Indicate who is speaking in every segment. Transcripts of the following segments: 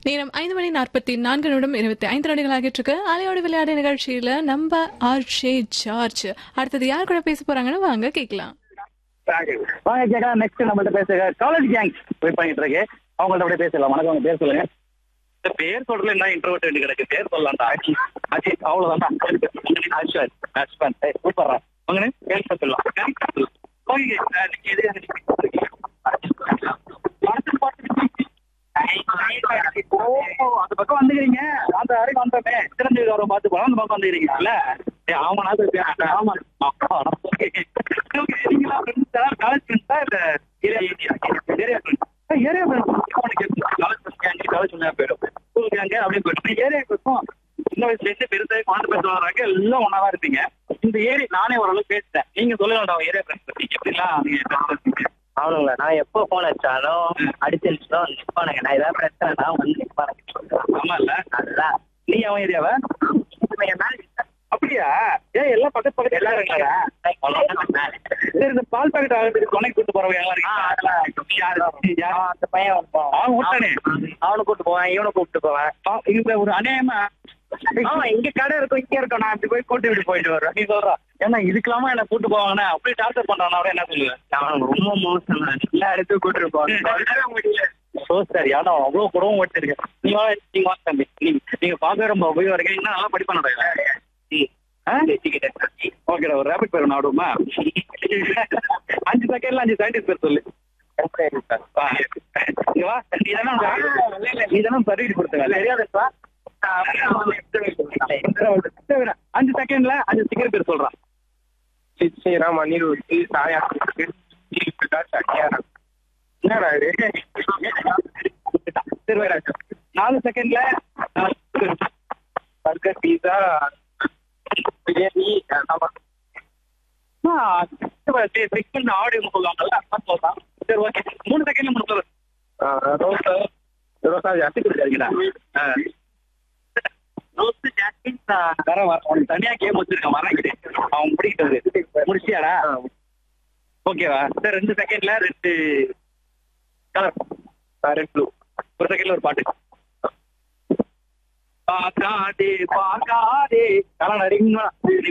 Speaker 1: நேரம் ஐந்து மணி நாற்பத்தி நான்கு நிமிடம் இருபத்தி ஐந்து நொடிகள் ஆகிட்டு இருக்கு அலையோடு விளையாடு நிகழ்ச்சியில நம்ம ஆர்ஷே ஜார்ஜ் அடுத்தது யார் கூட பேச போறாங்கன்னு வாங்க கேட்கலாம்
Speaker 2: வாங்க கேட்கலாம் நெக்ஸ்ட் நம்மள்ட்ட பேசுக காலேஜ் கேங் வெயிட் பண்ணிட்டு இருக்கு அவங்கள்ட்ட அப்படியே பேசலாம் வணக்கம் உங்க பேர் சொல்லுங்க இந்த பேர் சொல்றதுல என்ன இன்டர்வியூட் வேண்டி கிடக்கு பேர் சொல்லலாம்டா அஜித் அஜித் அவ்வளவுதான் அஸ்வன் அஸ்வன் சூப்பர்ரா வாங்கன்னு பேர் சொல்லலாம் ஓகே நீங்க எது அடுத்த பாட்டு ஓ அந்த பக்கம் வந்துக்கிறீங்க அந்த வரைக்கும் வந்தோமே சிறந்த கௌரவம் பார்த்து போலாம் அந்த பக்கம் வந்துக்கிறீங்கல்ல ஏ ஆமா நான் ஆமா நீங்களா ஃப்ரெண்ட்ஸா காலேஜ் ஃப்ரெண்ட்ஸா இல்ல area area friends area friends அவனுக்கு காலேஜ் ஃப்ரெண்ட்ஸ் கேங்க காலேஜ் ஒன்றா போயிடும் ஸ்கூல் கேங்க அப்படியே போயிடும் ஏரியா இருக்கும் சின்ன வயசுல இருந்து பெருசாக குழந்தை பேச வர்றாங்க எல்லாம் ஒன்னா தான் இருப்பீங்க இந்த ஏரி நானே ஓரளவுக்கு பேசிட்டேன் நீங்க சொல்லுங்க ஏரியா ஃப்ரெண்ட்ஸ் பத்தி எப்படிலாம் நீங்க பேசுறீங்க
Speaker 3: அவனுங்களா நான் எப்போ போன் அடிச்சாலும் அடிச்சு அடிச்சுதான் நிற்பானுங்க நான் ஏதாவது பிரச்சனைனா வந்து நிற்பானுங்க
Speaker 2: ஆமா இல்ல
Speaker 3: நல்லா
Speaker 2: நீ அவன் ஏரியாவா அப்படியா ஏன் எல்லாம் பக்கத்து பக்கத்து எல்லாரும் இருக்காங்க சரி இந்த பால் பாக்கெட் ஆகிறதுக்கு துணை கூட்டு போறவங்க எல்லாம் இருக்கீங்க யாரு யாரு
Speaker 3: அந்த பையன் வருவான்.
Speaker 2: அவன் விட்டானே
Speaker 3: அவனை கூப்பிட்டு போவேன் இவனை கூப்பிட்டு போவேன்
Speaker 2: பா- இங்க ஒரு அநியாயமா
Speaker 3: ஆமா இங்க கடை இருக்கும் இங்க இருக்கும் நான் அப்படி போய் கூட்டி விட்டு போயிட்டு வருவேன்
Speaker 2: நீ சொல்ற ஏன்னா இதுக்கெல்லாமா என்ன கூட்டு போவாங்கன்னா அப்படி டார்ச்சர் பண்றான் அவரை என்ன சொல்லுவேன்
Speaker 3: அவன் ரொம்ப மோசம் தான். எல்லா இடத்துக்கும் கூட்டிட்டு போவான்
Speaker 2: சோ சரி ஆனா அவ்வளவு குடவும் ஓட்டிருக்கேன் நீங்க வா, நீங்க வாங்க தம்பி நீங்க நீங்க பாக்க ரொம்ப உபயோகம் இன்னும் நல்லா படிப்பானடா ஓகேடா ஒரு ரேபிட் பேர் நாடுமா அஞ்சு செகண்ட்ல அஞ்சு சயின்டிஸ்ட் பேர் சொல்லு வா. இங்க வா நீ தானே நீ தானே சர்டிஃபிகேட் கொடுத்தங்க அஞ்சு செகண்ட்ல அஞ்சு சிக்கர் பேர் சொல்றான்
Speaker 3: ஸ்ரீராம் அனிருத்தி சாயா சக்கியாரம் என்னடா இது
Speaker 2: சரி வேற நாலு செகண்ட்ல
Speaker 3: burger pizza biryani
Speaker 2: segment audio சொல்லுவாங்கல்ல அதான் சொல்லலாம் சரி ஓகே மூணு செகண்ட்ல முடிச்சு
Speaker 3: ரோசா ரோசா ஜாஸ்தி
Speaker 2: சரிங்கடா ரோஸ் ஜாஸ்மின் வர வர உனக்கு தனியா கேம் வச்சிருக்கேன் வரேன் அவன் முடிக்கிட்டது முடிச்சியாடா ஓகேவா சார் ரெண்டு செகண்ட்ல ரெண்டு கலர்
Speaker 3: ரெட் ப்ளூ
Speaker 2: ஒரு செகண்ட்ல ஒரு பாட்டு பார்க்காதே பார்க்காதே கலர் அடிங்களா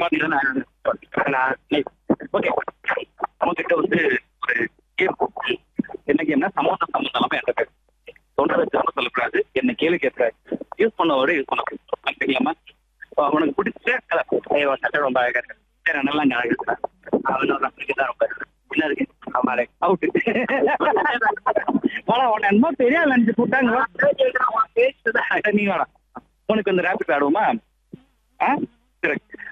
Speaker 2: ஓகே நம்மகிட்ட வந்து ஒரு கேம் என்ன கேம்னா சம்மந்தம் சம்மந்தம் இல்லாம என்கிட்ட பேசு சொல்றதை திரும்ப சொல்லக்கூடாது என்ன கேள்வி கேட்கக்கூடாது யூஸ் பண்ண வேர்டு யூஸ் பண்ணக்கூடாது தெரியாம உனக்கு பிடிச்ச கலர் சட்டை ரொம்ப அழகா இருக்கு சரி நல்லா அழகா இருக்கிறேன் அவனோட அப்படி தான் ரொம்ப இருக்கு. என்ன இருக்கு ஆமா அவுட் வாடா உன்னை என்னமோ பெரிய ஆள் நினைச்சு கூட்டாங்க நீ வாடா உனக்கு வந்து ரேபிட் ஆடுவோமா ஆ சரி